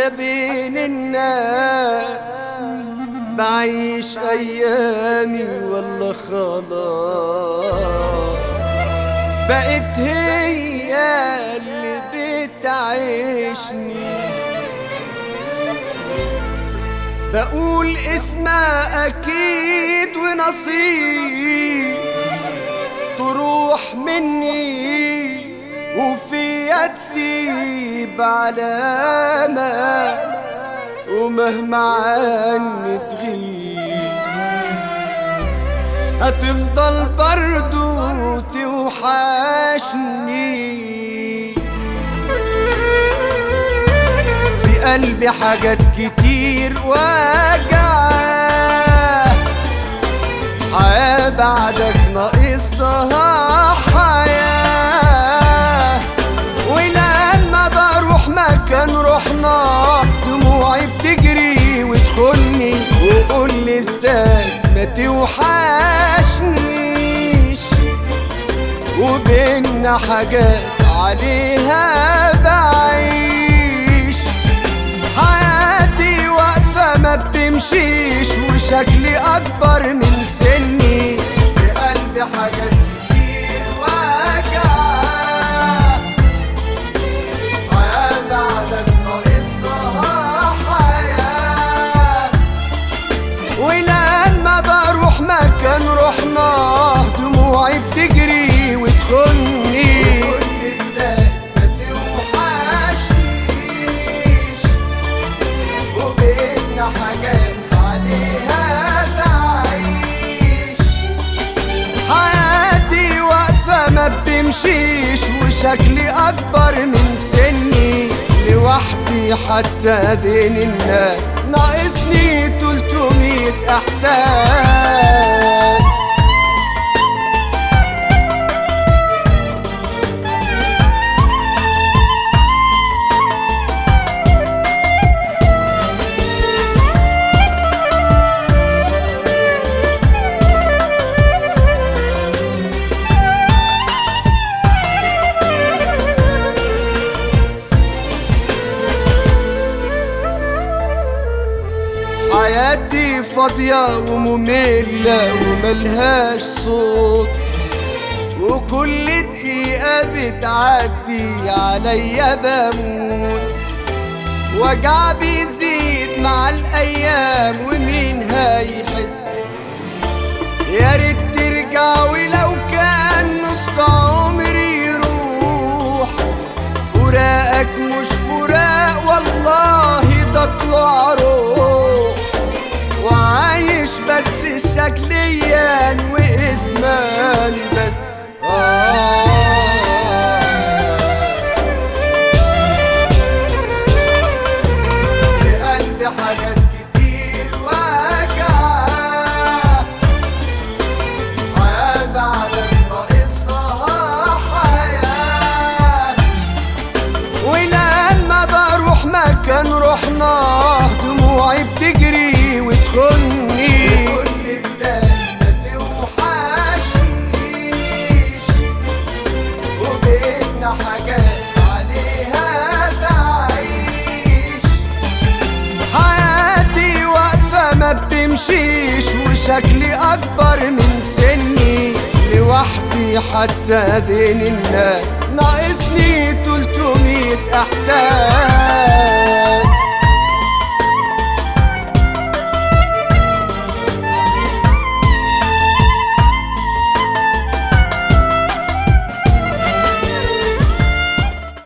حتى بين الناس بعيش ايامي والله خلاص بقت هي اللي بتعيشني بقول اسمها اكيد ونصيب تروح مني وفيها تسيب علامة ومهما عني تغيب هتفضل برضو توحشني في قلبي حاجات كتير واجعة حياة بعدك ناقصها حياة ولما بروح مكان رحنا دموعي بتجري وتخني وقول لي ازاي ما توحشنيش وبينا حاجات عليها بعيش حياتي واقفة ما بتمشيش وشكلي أكبر من سني في قلبي حاجات كتير واجعة حياة بعدك ناقصها حياة ولما بروح مكان رحنا دموعي بتجري وتخني وبيتنا حاجات عليها تعيش حياتي واقفة ما بتمشيش وشكلي أكبر من سني لوحدي حتى بين الناس ناقصني 300 إحساس حياتي فاضية ومملة وملهاش صوت وكل دقيقة بتعدي عليا بموت وجع بيزيد مع الأيام ومين هيحس يا ريت ترجع ولو كان نص عمري يروح فراقك مش فراق والله ده طلع روح وعايش بس شكليا واسمان بس آه في قلبي حاجات كتير واجعة حياة بعدك ناقصها حياة ولما بروح مكان رحنا دموعي بتجري وتخني وبيتنا حاجات عليها تعيش حياتي واقفة ما بتمشيش وشكلي أكبر من سني لوحدي حتى بين الناس ناقصني 300 إحساس